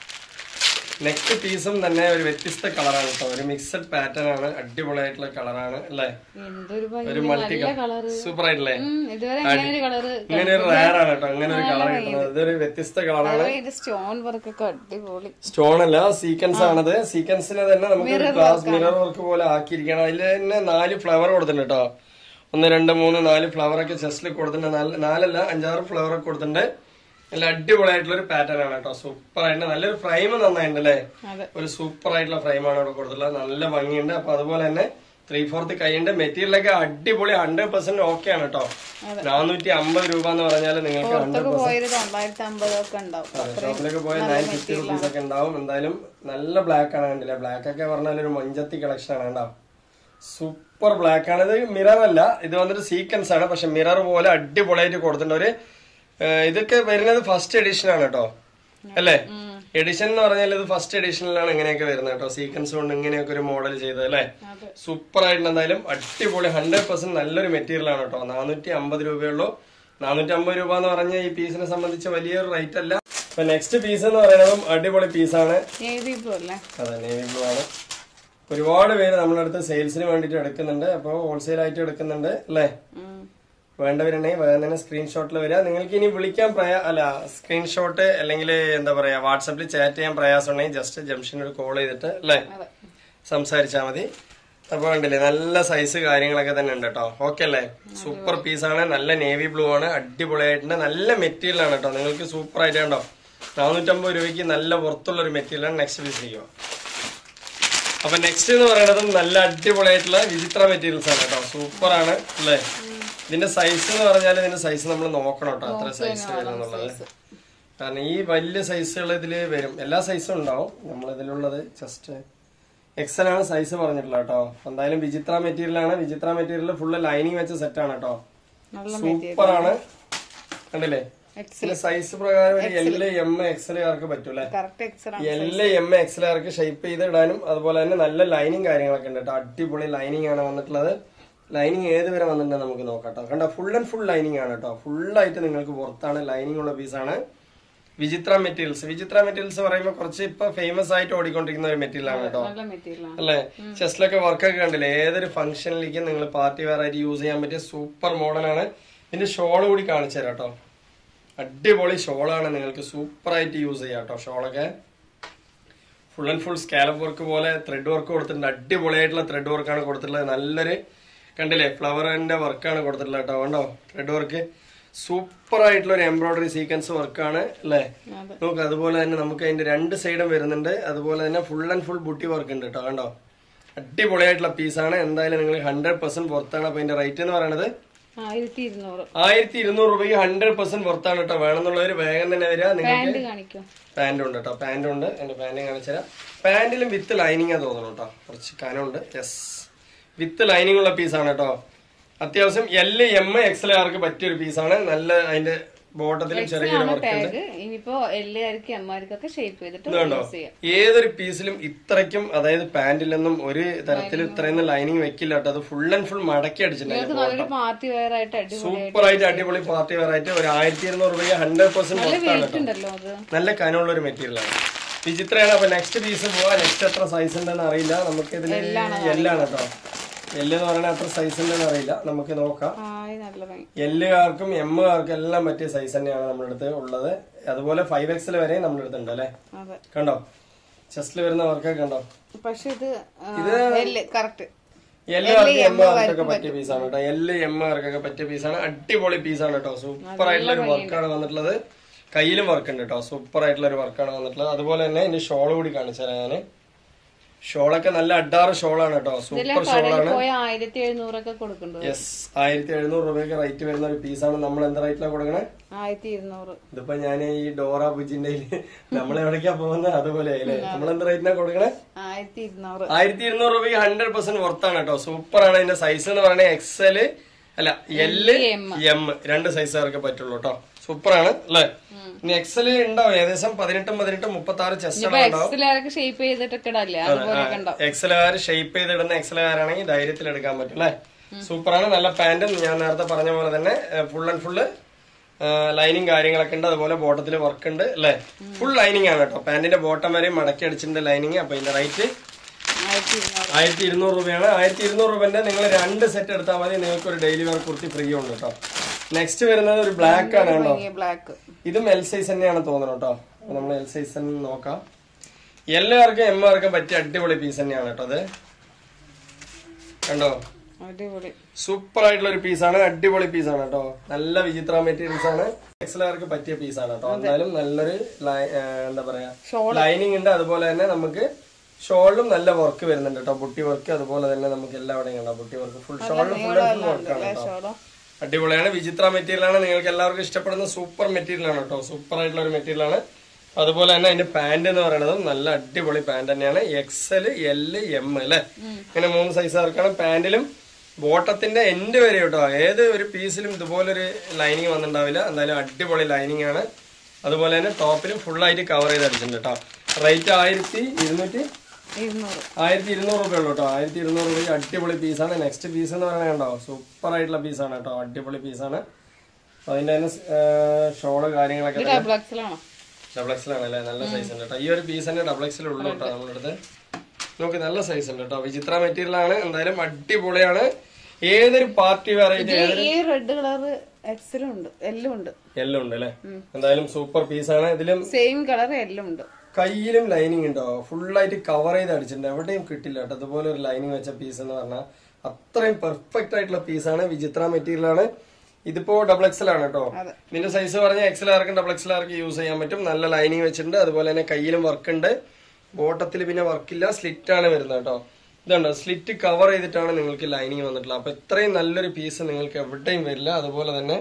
നെക്സ്റ്റ് പീസും തന്നെ ഒരു വ്യത്യസ്ത കളറാണ് കേട്ടോ ഒരു മിക്സഡ് പാറ്റേൺ ആണ് അടിപൊളിയായിട്ടുള്ള കളറാണ് അല്ലേ എന്തൊരു ഒരു ഭംഗി മൾട്ടി നല്ല കളറ് സൂപ്പർ ആയിട്ടില്ലേ ഇതുവരെ അങ്ങനെ ഒരു കളറ് ഇങ്ങനെ ഒരു റയർ ആണ് കേട്ടോ അങ്ങനെ ഒരു കളർ കിട്ടുന്നത് ഇതൊരു വ്യത്യസ്ത കളറാണ് ഇത് സ്റ്റോൺ വർക്കൊക്കെ അടിപൊളി സ്റ്റോൺ അല്ല സീക്വൻസ് ആണത് സീക്വൻസിനെ തന്നെ നമുക്ക് ഒരു ഗ്ലാസ് മിറർ വർക്ക് പോലെ ആക്കിയിരിക്കണം അതിൽ തന്നെ നാല് ഫ്ലവർ കൊടുത്തിട്ടുണ്ട് കേട്ടോ ഒന്ന് രണ്ട് മൂന്ന് നാല് ഫ്ലവർ ഒക്കെ ചെസ്റ്റിൽ കൊടുത്തിട്ടുണ്ട് നാല് നാലല്ല അഞ്ചാറ് ഫ്ലവർ ഒക്കെ കൊടുത്തിട്ടുണ്ട് നല്ല അടിപൊളിയായിട്ടുള്ള ഒരു പാറ്റേൺ ആണ് കേട്ടോ സൂപ്പർ ആയിട്ട് നല്ലൊരു ഫ്രെയിം നന്നായിട്ടുണ്ട് അല്ലേ അതെ ഒരു സൂപ്പർ ആയിട്ടുള്ള ഫ്രെയിമാണ് ഇവിടെ കൊടുത്തിട്ടുള്ളത് നല്ല ഭംഗിയുണ്ട് അപ്പൊ അതുപോലെ തന്നെ ത്രീ ഫോർത്ത് കൈയുണ്ട് മെറ്റീരിയലൊക്കെ അടിപൊളി ഹൺഡ്രഡ് പെർസെന്റ് ഓക്കെ ആണ് കേട്ടോ നാനൂറ്റി അമ്പത് രൂപ എന്ന് പറഞ്ഞാൽ നിങ്ങൾക്ക് ഹൺഡ്രഡ് പുറത്തൊക്കെ പോയത് തൊള്ളായിരത്തി അമ്പതൊക്കെ ഉണ്ടാവും ഷോപ്പിലൊക്കെ പോയ നയൻ ഫിഫ്റ്റി റുപ്പീസ് ഒക്കെ ഉണ്ടാവും എന്തായാലും നല്ല ബ്ലാക്ക് ആണ് കണ്ടില്ല ബ്ലാക്ക് ഒക്കെ പറഞ്ഞാൽ ഒരു മൊഞ്ചത്തി കളക്ഷൻ ആണ് ഉണ്ടാവും സൂപ്പർ ബ്ലാക്ക് ആണ് ഇത് മിറർ അല്ല ഇത് വന്നിട്ട് സീക്വൻസ് ആണ് പക്ഷെ മിറർ പോലെ അടിപൊളിയായിട്ട് കൊടുത്തിട്ടുണ്ട് ഒരു ഏഹ്, ഇതൊക്കെ വരുന്നത് ഫസ്റ്റ് എഡിഷൻ ആണ് കേട്ടോ അല്ലേ എഡിഷൻ എന്ന് പറഞ്ഞാൽ ഇത് ഫസ്റ്റ് എഡിഷനിലാണ് ഇങ്ങനെയൊക്കെ വരുന്നത് കേട്ടോ സീക്വൻസ് കൊണ്ട് ഇങ്ങനെയൊക്കെ ഒരു മോഡൽ ചെയ്തത് അല്ലേ അതെ സൂപ്പർ ആയിട്ട് എന്തായാലും അടിപൊളി ഹൺഡ്രഡ് പെർസെന്റ് നല്ലൊരു മെറ്റീരിയൽ ആണ് കേട്ടോ നാനൂറ്റി അമ്പത് രൂപയുള്ളൂ നാനൂറ്റി അമ്പത് രൂപ എന്ന് പറഞ്ഞ ഈ പീസിനെ സംബന്ധിച്ച് വലിയൊരു റേറ്റ് അല്ല അപ്പൊ നെക്സ്റ്റ് പീസ് എന്ന് പറയുന്നതും അടിപൊളി പീസാണ് നേവി ബ്ലൂ അല്ലേ അതെ നേവി ബ്ലൂ ആണ് ഒരുപാട് പേര് നമ്മുടെ അടുത്ത് സെയിൽസിന് വേണ്ടിയിട്ട് എടുക്കുന്നുണ്ട് അപ്പോൾ ഹോൾസെയിൽ ആയിട്ട് എടുക്കുന്നുണ്ട് അല്ലേ ഉം. വേണ്ടവരുണ്ടെങ്കിൽ വേഗം തന്നെ സ്ക്രീൻഷോട്ടിൽ വരിക നിങ്ങൾക്ക് ഇനി വിളിക്കാൻ പ്രയാ അല്ല സ്ക്രീൻഷോട്ട് അല്ലെങ്കിൽ എന്താ പറയാ വാട്സപ്പിൽ ചാറ്റ് ചെയ്യാൻ പ്രയാസം ഉണ്ടെങ്കിൽ ജസ്റ്റ് ജംഷനോട് കോൾ ചെയ്തിട്ട് അല്ലേ അതെ സംസാരിച്ചാൽ മതി അപ്പൊ കണ്ടില്ലേ നല്ല സൈസ് കാര്യങ്ങളൊക്കെ തന്നെ ഉണ്ട് കേട്ടോ ഓക്കെ അല്ലേ സൂപ്പർ പീസാണ് നല്ല നേവി ബ്ലൂ ആണ് അടിപൊളിയായിട്ടുണ്ട് നല്ല മെറ്റീരിയൽ ആണ് കേട്ടോ നിങ്ങൾക്ക് സൂപ്പർ ആയിട്ട് കണ്ടോ നാനൂറ്റമ്പത് രൂപയ്ക്ക് നല്ല പുറത്തുള്ള ഒരു മെറ്റീരിയൽ ആണ് നെക്സ്റ്റ് പീസ് ചെയ്യുക അപ്പൊ നെക്സ്റ്റ് എന്ന് പറയുന്നത് നല്ല അടിപൊളിയായിട്ടുള്ള വിചിത്ര മെറ്റീരിയൽസ് ആണ് കേട്ടോ സൂപ്പർ ആണ് അല്ലേ ഇതിന്റെ സൈസ് എന്ന് പറഞ്ഞാൽ ഇതിന്റെ സൈസ് നമ്മൾ നോക്കണം കേട്ടോ അത്ര സൈസ് വരുന്നുള്ളത് കാരണം ഈ വലിയ സൈസുകൾ ഇതിൽ വരും എല്ലാ സൈസും ഉണ്ടാവും നമ്മൾ ഇതിലുള്ളത് ജസ്റ്റ് എക്സൽ ആണ് സൈസ് പറഞ്ഞിട്ടുള്ളത് കേട്ടോ എന്തായാലും വിചിത്ര മെറ്റീരിയൽ ആണ് വിചിത്ര മെറ്റീരിയൽ ഫുള്ള് ലൈനിങ് വെച്ച സെറ്റ് ആണ് കേട്ടോ നല്ല സൂപ്പർ ആണ് കണ്ടില്ലേ എക്സ് ഇതിന്റെ സൈസ് പ്രകാരം ഒരു എൽ എം എക്സൽ ആർക്ക് പറ്റൂലേ correct X L M XL ആർക്ക് ഷേപ്പ് ചെയ്ത് ഇടാനും അതുപോലെ തന്നെ നല്ല ലൈനിങ് കാര്യങ്ങളൊക്കെ ഉണ്ട് കേട്ടോ അടിപൊളി ലൈനിങ് ആണ് വന്നിട്ടുള്ളത് ലൈനിങ് ഏത് വരെ വന്നിട്ടുണ്ടെന്ന് നമുക്ക് നോക്കാം കേട്ടോ കണ്ടോ ഫുൾ ആൻഡ് ഫുൾ ലൈനിങ് ആണ് കേട്ടോ ഫുള്ളായിട്ട് നിങ്ങൾക്ക് പുറത്താണ് ലൈനിങ് ഉള്ള പീസാണ് വിചിത്ര മെറ്റീരിയൽസ് വിചിത്ര മെറ്റീരിയൽസ് പറയുമ്പോൾ കുറച്ച് ഇപ്പൊ ഫേമസ് ആയിട്ട് ഓടിക്കൊണ്ടിരിക്കുന്ന ഒരു മെറ്റീരിയൽ ആണ് കേട്ടോ നല്ല മെറ്റീരിയൽ ആണ് അല്ലേ ചെസ്റ്റിലൊക്കെ വർക്കൊക്കെ കണ്ടില്ലേ ഏതൊരു ഫംഗ്ഷനിലേക്കും നിങ്ങൾ പാർട്ടി വെയർ ആയിട്ട് യൂസ് ചെയ്യാൻ പറ്റിയ സൂപ്പർ മോഡലാണ് ഇതിന്റെ ഷോൾ കൂടി കാണിച്ചു തരാം കേട്ടോ അടിപൊളി ഷോളാണ് നിങ്ങൾക്ക് സൂപ്പർ ആയിട്ട് യൂസ് ചെയ്യാം കേട്ടോ ഷോളൊക്കെ full and full scallop work പോലെ ത്രെഡ് വർക്ക് കൊടുത്തിട്ടുണ്ട് അടിപൊളിയായിട്ടുള്ള ത്രെഡ് വർക്കാണ് കൊടുത്തിട്ടുള്ളത് നല്ലൊരു കണ്ടില്ലേ ഫ്ലവറിന്റെ വർക്കാണ് കൊടുത്തിട്ടുള്ളത് കേട്ടോ കണ്ടോ ത്രെഡ് വർക്ക് സൂപ്പർ ആയിട്ടുള്ള ഒരു എംബ്രോയിഡറി സീക്വൻസ് വർക്കാണ് അല്ലേ അതെ നമുക്ക് അതുപോലെ തന്നെ നമുക്ക് അതിന്റെ രണ്ട് സൈഡും വരുന്നുണ്ട് അതുപോലെ തന്നെ ഫുൾ ആൻഡ് ഫുൾ ബുട്ടി വർക്ക് ഉണ്ട് കേട്ടോ കണ്ടോ അടിപൊളിയായിട്ടുള്ള പീസാണ് എന്തായാലും നിങ്ങൾ ഹൺഡ്രഡ് പെർസെന്റ് പുറത്താണ് അപ്പൊ അതിന്റെ റേറ്റ് എന്ന് പറയുന്നത് ആയിരത്തി ഇരുന്നൂറ് ആയിരത്തി ഇരുന്നൂറ് രൂപയ്ക്ക് ഹൺഡ്രഡ് പെർസെന്റ് പുറത്താണ് കേട്ടോ വേണമെന്നുള്ളവർ വേഗം തന്നെ വരിക നിങ്ങൾക്ക് പാന്റ് കാണിക്കും പാന്റും ഉണ്ട് കേട്ടോ പാന്റും ഉണ്ട് എന്റെ പാന്റ് കാണിച്ചു തരാം പാന്റിലും വിത്ത് ലൈനിങ് ആ തോന്നുന്നു കേട്ടോ കുറച്ച് കനമുണ്ട് യെസ് വിത്ത് ലൈനിങ് ഉള്ള പീസാണ് കേട്ടോ അത്യാവശ്യം എൽ എം എക്സൽ ആർക്ക് പറ്റിയ ഒരു പീസാണ് നല്ല അതിന്റെ ബോട്ടത്തിലും ചെറിയൊരു വർക്ക് ഉണ്ട് ടാഗ് ഇനിയിപ്പോ എല്ലാവർക്കും എമ്മാർക്കൊക്കെ ഷേപ്പ് ചെയ്തിട്ട് ഇതുണ്ടോ യൂസ് ചെയ്യാം ഏതൊരു പീസിലും ഇത്രയ്ക്കും അതായത് പാന്റിലൊന്നും ഒരു തരത്തിലും ഇത്രയൊന്നും ലൈനിങ് വെക്കില്ല കേട്ടോ അത് ഫുൾ ആൻഡ് ഫുൾ മടക്കി അടിച്ചിട്ടുണ്ടായിരുന്നു നിങ്ങൾക്ക് നല്ലൊരു പാർട്ടി വെയർ ആയിട്ട് അടിപൊളി സൂപ്പർ ആയിട്ട് അടിപൊളി പാർട്ടി വെയർ ആയിട്ട് ഒരു ആയിരത്തി ഇരുന്നൂറ് രൂപ ഹൺഡ്രഡ് പെർസെന്റ് നല്ല പുറത്താണ് വെയിറ്റ് ഉണ്ടല്ലോ അത് നല്ല കനമുള്ള ഒരു മെറ്റീരിയൽ ആണ് വിചിത്രമാണ് അപ്പൊ നെക്സ്റ്റ് പീസ് പോവാ നെക്സ്റ്റ് എത്ര സൈസ് ഉണ്ടെന്ന് അറിയില്ല നമുക്ക് ഇതിൽ എല്ലാണ് കേട്ടോ എല്ല് എന്ന് പറയുന്നത് എത്ര സൈസ് ഉണ്ടെന്ന് അറിയില്ല നമുക്ക് നോക്കാം ആയി നല്ല ഭംഗി എല്ലുകാർക്കും എമ്മുകാർക്കും എല്ലാം പറ്റിയ സൈസ് തന്നെയാണ് നമ്മുടെ അടുത്ത് ഉള്ളത് അതുപോലെ ഫൈവ് എക്സിൽ വരെ നമ്മുടെ അടുത്ത് ഉണ്ട് അല്ലെ അതെ കണ്ടോ ചെസ്റ്റിൽ വരുന്ന വർക്കൊക്കെ കണ്ടോ പക്ഷെ ഇത് കറക്റ്റ് എല്ലാവർക്കും എമ്മുകാർക്കൊക്കെ പറ്റിയ പീസാണ് കേട്ടോ എല്ല് എമ്മുകാർക്കൊക്കെ പറ്റിയ പീസാണ് അടിപൊളി പീസാണ് കേട്ടോ സൂപ്പർ ആയിട്ടുള്ള ഒരു വർക്കാണ് വന്നിട്ടുള്ളത് കയ്യിലും വർക്ക് ഉണ്ട് കേട്ടോ സൂപ്പർ ആയിട്ടുള്ള ഒരു വർക്കാണ് വന്നിട്ടുള്ളത് അതുപോലെ തന്നെ ഇതിന്റെ ഷോൾ കൂടി കാണിച്ചു തരാം ഞാന് ഷോളൊക്കെ നല്ല അഡാറ് ഷോളാണ് കേട്ടോ ഇതെല്ലാം സൂപ്പർ കടയിൽ ഷോളാണ് പോയ ആയിരത്തി എഴുന്നൂറൊക്കെ കൊടുക്കുന്നുണ്ട് യെസ് ആയിരത്തി എഴുന്നൂറ് രൂപയ്ക്ക് റേറ്റ് വരുന്ന ഒരു പീസാണ് നമ്മൾ എന്ത് റേറ്റിലാണ് കൊടുക്കണേ ആയിരത്തി ഇരുന്നൂറ് ഇതിപ്പോ ഞാൻ ഈ ഡോറ ബുജിന്റെ നമ്മൾ എവിടേക്കാ പോകുന്നത് അതുപോലെ അല്ലേ നമ്മൾ എന്ത് റേറ്റിനാ കൊടുക്കണേ ആയിരത്തി ഇരുന്നൂറ് ആയിരത്തി ഇരുന്നൂറ് രൂപയ്ക്ക് ഹൺഡ്രഡ് പെർസെന്റ് വർത്താണ് കേട്ടോ സൂപ്പർ ആണ് ഇതിന്റെ സൈസ് എന്ന് പറയുന്നത് എക്സല് അല്ല എല് എം രണ്ട് സൈസുകാർക്ക് പറ്റുള്ളൂ കേട്ടോ സൂപ്പർ ആണ് അല്ലേ ഇനി എക്സല് ഉണ്ടാവും ഏകദേശം പതിനെട്ടും പതിനെട്ടും മുപ്പത്തി ആറ് ചെസ്റ്റ് ഇപ്പൊ എക്സിലൊക്കെ ഷേപ്പ് ചെയ്തിട്ടൊക്കെ ഇടല്ലേ അതുപോലെയൊക്കെ ഉണ്ടാവും എക്സലുകാർ ഷേപ്പ് ചെയ്തിടുന്ന എക്സലുകാരാണെങ്കിൽ ധൈര്യത്തിൽ എടുക്കാൻ പറ്റും അല്ലേ സൂപ്പർ ആണ് നല്ല പാന്റും ഞാൻ നേരത്തെ പറഞ്ഞ പോലെ തന്നെ ഫുൾ ആൻഡ് ഫുള്ള് ലൈനിങ് കാര്യങ്ങളൊക്കെ ഉണ്ട് അതുപോലെ ബോട്ടത്തിൽ വർക്ക് ഉണ്ട് അല്ലേ ഫുൾ ലൈനിങ് ആണ് കേട്ടോ പാന്റിന്റെ ബോട്ടം വരെയും മടക്കി അടിച്ചിട്ടുണ്ട് ലൈനിങ് അപ്പൊ ഇതിന്റെ റേറ്റ് ആയിരത്തി ഇരുന്നൂറ് ആയിരത്തി ഇരുന്നൂറ് രൂപയാണ് ആയിരത്തി ഇരുന്നൂറ് രൂപന്റെ നിങ്ങൾ രണ്ട് സെറ്റ് എടുത്താൽ മതി നിങ്ങൾക്ക് ഒരു ഡെയിലി വെയർ കുർത്തി ഫ്രീ ഉണ്ട് കേട്ടോ നെക്സ്റ്റ് വരുന്നത് ഒരു ബ്ലാക്ക് ആണ് കേട്ടോ ബ്ലാക്ക് ഇതും എൽ സൈസ് തന്നെയാണ് തോന്നുന്നത് കേട്ടോ അപ്പൊ നമ്മൾ എൽ സൈസ് തന്നെ നോക്കാം എല്ലാവർക്കും എം ആർക്കും പറ്റിയ അടിപൊളി പീസ് തന്നെയാണ് കേട്ടോ അത് കണ്ടോ അടിപൊളി സൂപ്പർ ആയിട്ടുള്ള ഒരു പീസാണ് അടിപൊളി പീസാണ് കേട്ടോ നല്ല വിചിത്ര മെറ്റീരിയൽസ് ആണ് എക്സലാർക്ക് പറ്റിയ പീസാണ് കേട്ടോ എന്നാലും നല്ലൊരു ലൈ- ആ, എന്താ പറയാ ലൈനിങ് ഉണ്ട് അതുപോലെ തന്നെ നമുക്ക് ഷോളിലും നല്ല വർക്ക് വരുന്നുണ്ട് കേട്ടോ ബുട്ടി വർക്ക് അതുപോലെ തന്നെ നമുക്ക് എല്ലാവിടെയും കണ്ടോ ബുട്ടി വർക്ക് ഫുൾ ഷോളിലും ഫുൾ വർക്കാണ് കേട്ടോ ഷോളോ അടിപൊളിയാണ് വിചിത്ര മെറ്റീരിയൽ ആണ് നിങ്ങൾക്ക് എല്ലാവർക്കും ഇഷ്ടപ്പെടുന്ന സൂപ്പർ മെറ്റീരിയൽ ആണ് കേട്ടോ സൂപ്പർ ആയിട്ടുള്ള ഒരു മെറ്റീരിയൽ ആണ് അതുപോലെ തന്നെ അതിന്റെ പാന്റ് എന്ന് പറയുന്നത് നല്ല അടിപൊളി പാന്റ് തന്നെയാണ് എക്സൽ എല് എം അല്ലെ ഇങ്ങനെ മൂന്ന് സൈസുകാർക്കാണ് പാന്റിലും ബോട്ടത്തിന്റെ എൻഡ് വരെ കേട്ടോ ഏത് ഒരു പീസിലും ഇതുപോലൊരു ലൈനിങ് വന്നിട്ടുണ്ടാവില്ല എന്തായാലും അടിപൊളി ലൈനിങ് ആണ് അതുപോലെ തന്നെ ടോപ്പിലും ഫുൾ ആയിട്ട് കവർ ചെയ്ത് അടിച്ചിട്ടുണ്ട് കേട്ടോ റേറ്റ് ആയിരത്തി ഇരുന്നൂറ്റി ഇരുന്നൂറ് ആയിരത്തി ഇരുന്നൂറ് രൂപ ഉള്ളൂ കേട്ടോ ആയിരത്തി ഇരുന്നൂറ് രൂപ അടിപൊളി പീസാണ് നെക്സ്റ്റ് പീസ് എന്ന് പറയുന്നത് കണ്ടോ സൂപ്പർ ആയിട്ടുള്ള പീസാണ് കേട്ടോ അടിപൊളി പീസാണ് അതിന്റെ തന്നെ ഷോള് കാര്യങ്ങളൊക്കെ തന്നെ ഡബിൾ എക്സലാണോ ഡബിൾ എക്സൽ അല്ലേ നല്ല സൈസ് ഉണ്ട് കേട്ടോ ഈ ഒരു പീസ് തന്നെ ഡബിൾ എക്സൽ ഉള്ളൂ കേട്ടോ നമ്മുടെ അടുത്ത് നമുക്ക് നല്ല സൈസ് ഉണ്ട് കേട്ടോ വിചിത്ര മെറ്റീരിയൽ ആണ് എന്തായാലും അടിപൊളിയാണ് ഏതൊരു പാർട്ടി വെറൈറ്റി ഈ റെഡ് കളർ എക്സലും ഉണ്ട് എല്ലാം ഉണ്ട് എല്ലാം ഉണ്ട് അല്ലേ എന്തായാലും സൂപ്പർ പീസാണ് ഇതിലും സെയിം കളർ എല്ലാം ഉണ്ട് കയ്യിലും ലൈനിങ് ഉണ്ടോ ഫുള്ളായിട്ട് കവർ ചെയ്ത് അടിച്ചിട്ടുണ്ട് എവിടെയും കിട്ടില്ല കേട്ടോ അതുപോലെ ഒരു ലൈനിങ് വെച്ച പീസ് എന്ന് പറഞ്ഞാൽ അത്രയും പെർഫെക്റ്റ് ആയിട്ടുള്ള പീസാണ് വിചിത്ര മെറ്റീരിയൽ ആണ് ഇതിപ്പോ ഡബിൾ എക്സൽ ആണ് കേട്ടോ അതെ. ഇതിന്റെ സൈസ് പറഞ്ഞാൽ എക്സൽ ആർക്കും ഡബിൾ എക്സൽ ആർക്കും യൂസ് ചെയ്യാൻ പറ്റും നല്ല ലൈനിങ് വെച്ചിട്ടുണ്ട് അതുപോലെ തന്നെ കയ്യിലും വർക്ക് ഉണ്ട് ബോട്ടത്തിൽ പിന്നെ വർക്കില്ല സ്ലിറ്റ് ആണ് വരുന്നത് കേട്ടോ ഇതുണ്ടോ സ്ലിറ്റ് കവർ ചെയ്തിട്ടാണ് നിങ്ങൾക്ക് ലൈനിങ് വന്നിട്ടുള്ളത് അപ്പൊ ഇത്രയും നല്ലൊരു പീസ് നിങ്ങൾക്ക് എവിടെയും വരില്ല അതുപോലെ തന്നെ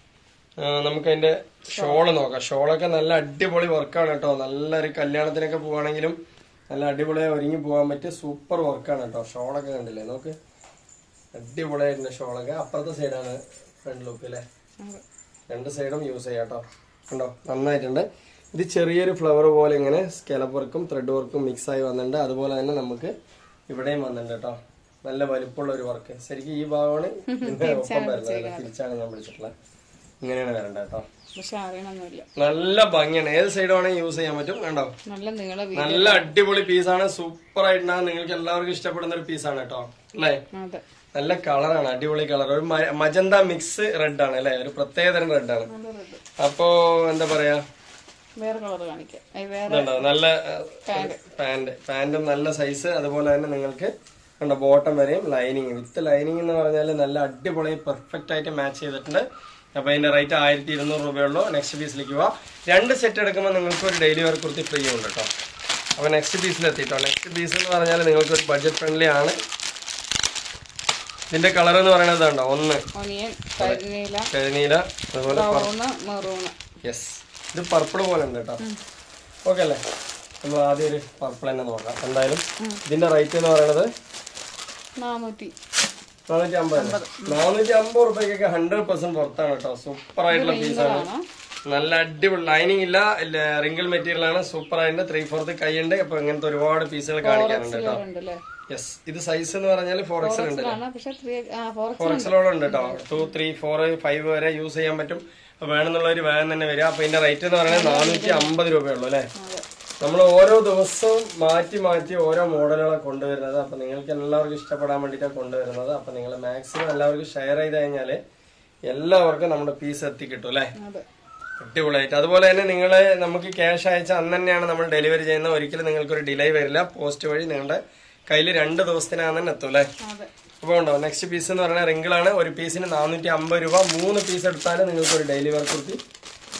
ആ, നമുക്ക് അതിന്റെ ഷോള് നോക്കാം ഷോളൊക്കെ നല്ല അടിപൊളി വർക്കാണ് കേട്ടോ നല്ലൊരു കല്യാണത്തിനൊക്കെ പോവാണെങ്കിലും നല്ല അടിപൊളിയായി ഒരുങ്ങി പോകാൻ പറ്റിയ സൂപ്പർ വർക്കാണ് കേട്ടോ ഷോളൊക്കെ കണ്ടില്ലേ നോക്ക് അടിപൊളിയായിട്ടുണ്ട് ഷോളൊക്കെ അപ്പുറത്തെ സൈഡാണ് ഫ്രണ്ട് ലുക്ക് അല്ലേ അതെ. രണ്ട് സൈഡും യൂസ് ചെയ്യാം കേട്ടോ കണ്ടോ നന്നായിട്ടുണ്ട് ഇത് ചെറിയൊരു ഫ്ലവർ പോലെ ഇങ്ങനെ സ്കെലപ്പ് വർക്കും ത്രെഡ് വർക്കും മിക്സ് ആയി വന്നിട്ടുണ്ട് അതുപോലെ തന്നെ നമുക്ക് ഇവിടെയും വന്നിട്ടുണ്ട് കേട്ടോ നല്ല വലിപ്പമുള്ള ഒരു വർക്ക് ശരിക്കും ഈ ഭാഗമാണ് ഇതിന്റെ ഒപ്പം വരുന്നത് തിരിച്ചാണ് ഞാൻ പിടിച്ചിട്ടുള്ളത് ഇങ്ങനെയാണ് വരേണ്ടത് കേട്ടോ പക്ഷെ അറിയണമൊന്നുമില്ല നല്ല ഭംഗിയാണ് ഏത് സൈഡ് വേണമെങ്കിൽ യൂസ് ചെയ്യാൻ പറ്റും കണ്ടോ നല്ല നീള വീ നല്ല അടിപൊളി പീസാണ് സൂപ്പർ ആയിട്ടുണ്ടാകും നിങ്ങൾക്ക് എല്ലാവർക്കും ഇഷ്ടപ്പെടുന്ന ഒരു പീസാണ് കേട്ടോ അല്ലേ അതെ നല്ല കളറാണ് അടിപൊളി കളർ ഒരു മജന്ത മിക്സ് റെഡ് ആണ് അല്ലേ ഒരു പ്രത്യേകതരം റെഡ് ആണ് നല്ല റെഡ് അപ്പോ എന്താ പറയാ വേറെ കളർ കാണിക്കാം ഏയ് വേറെ ഇതുണ്ടോ നല്ല പാന്റ് പാന്റും നല്ല സൈസ് അതുപോലെ തന്നെ നിങ്ങൾക്ക് കണ്ടോ ബോട്ടം വരെയും ലൈനിങ് വിത്ത് ലൈനിങ് എന്ന് പറഞ്ഞാൽ നല്ല അടിപൊളി പെർഫെക്റ്റ് ആയിട്ട് മാച്ച് ചെയ്തിട്ടുണ്ട് അപ്പൊ അതിന്റെ റേറ്റ് ആയിരത്തി ഇരുന്നൂറ് രൂപയുള്ളൂ നെക്സ്റ്റ് പീസിലേക്ക് പോവാം രണ്ട് സെറ്റ് എടുക്കുമ്പോൾ നിങ്ങൾക്ക് ഒരു ഡെയിലി വർക്ക് കുർത്തി ഫ്രീ ഉണ്ട് കേട്ടോ അപ്പൊ നെക്സ്റ്റ് പീസിൽ എത്തിട്ടോ നെക്സ്റ്റ് പീസ് എന്ന് പറഞ്ഞാൽ നിങ്ങൾക്ക് ഒരു ബഡ്ജറ്റ് ഫ്രണ്ട്ലി ആണ് ഇതിന്റെ കളർ എന്ന് പറയുന്നത് ഉണ്ടോ ഒന്ന് ഒനിയൻ കരിനീല കരിനീല അതുപോലെ ബ്രൗണ് മെറൂണ് യെസ് ഇത് പർപ്പിൾ പോലെ ഉണ്ട് കേട്ടോ ഓക്കെ അല്ലേ നമ്മൾ ആദ്യം ഒരു പർപ്പിൾ തന്നെ നോക്കാം എന്തായാലും ഇതിന്റെ റേറ്റ് എന്ന് പറയുന്നത് നാനൂറ്റി നാനൂറ്റി അമ്പത് നാനൂറ്റി അമ്പത് റുപ്യക്കൊക്കെ ഹൺഡ്രഡ് പെർസെന്റ് പുറത്താണ് കേട്ടോ സൂപ്പർ ആയിട്ടുള്ള പീസാണ് ആണോ നല്ല അടിപൊളി ലൈനിങ് ഇല്ല റിങ്കിൾ മെറ്റീരിയൽ ആണ് സൂപ്പർ ആയിട്ട് ത്രീ ഫോർത്ത് കൈയുണ്ട് അപ്പൊ ഇങ്ങനത്തെ ഒരുപാട് പീസുകൾ കാണിക്കാനുണ്ട് കേട്ടോ ഉണ്ട് അല്ലേ യെസ് ഇത് സൈസ് എന്ന് പറഞ്ഞാൽ ഫോർ എക്സൽ ഉണ്ട് ആണ് പക്ഷെ ത്രീ ആ ഫോർ ഫോർ എക്സലോളം ഉണ്ട് കേട്ടോ ടു ത്രീ ഫോർ ഫൈവ് വരെ യൂസ് ചെയ്യാൻ പറ്റും അപ്പൊ വേണമെന്നുള്ളവർ വേഗം തന്നെ വരിക അപ്പൊ ഇതിന്റെ റേറ്റ് എന്ന് പറയുന്നത് നാനൂറ്റി അമ്പത് രൂപയുള്ളൂ അല്ലേ അതെ നമ്മൾ ഓരോ ദിവസവും മാറ്റി മാറ്റി ഓരോ മോഡലുകളെ കൊണ്ടുവരുന്നത് അപ്പൊ നിങ്ങൾക്ക് എല്ലാവർക്കും ഇഷ്ടപ്പെടാൻ വേണ്ടിയിട്ടാണ് കൊണ്ടുവരുന്നത് അപ്പൊ നിങ്ങൾ മാക്സിമം എല്ലാവർക്കും ഷെയർ ചെയ്ത് കഴിഞ്ഞാല് എല്ലാവർക്കും നമ്മുടെ പീസ് എത്തിക്കിട്ടും അല്ലേ അതെ അടിപൊളിയായിട്ട് അതുപോലെ തന്നെ നിങ്ങൾ നമുക്ക് ക്യാഷ് അയച്ച അന്ന് തന്നെയാണ് നമ്മൾ ഡെലിവറി ചെയ്യുന്നത് ഒരിക്കലും നിങ്ങൾക്ക് ഒരു ഡിലേ വരില്ല പോസ്റ്റ് വഴി നിങ്ങളുടെ കയ്യിൽ രണ്ട് ദിവസത്തിനകം തന്നെ എത്തും അല്ലേ അതെ അപ്പോൾ ഉണ്ടോ നെക്സ്റ്റ് പീസ് എന്ന് പറയുന്നത് റിങ്കിളാണ് ഒരു പീസിന് നാനൂറ്റി അമ്പത് രൂപ മൂന്ന് പീസ് എടുത്താൽ നിങ്ങൾക്ക് ഒരു ഡെയിലി വർക്ക് കുർത്തി